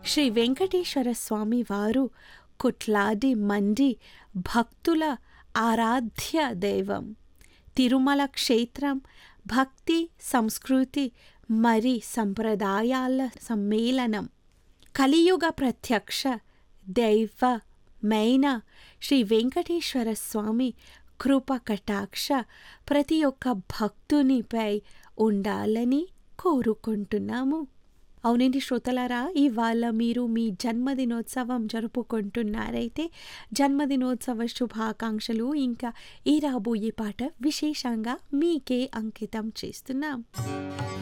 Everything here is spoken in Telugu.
శ్రీ వెంకటేశ్వర స్వామి వారు కొట్లాది మంది భక్తుల ఆరాధ్య దైవం తిరుమల క్షేత్రం భక్తి సంస్కృతి మరి సంప్రదాయాల సమ్మేళనం కలియుగ ప్రత్యక్ష దైవమైన శ్రీ వెంకటేశ్వర స్వామి కృప కటాక్ష ప్రతి ఒక్క భక్తునిపై ఉండాలని కోరుకుంటున్నాము అవునండి శ్రోతలారా ఇవాళ మీరు మీ జన్మదినోత్సవం జరుపుకుంటున్నారైతే జన్మదినోత్సవ శుభాకాంక్షలు ఇంకా ఈ రాబోయే పాట విశేషంగా మీకే అంకితం చేస్తున్నాం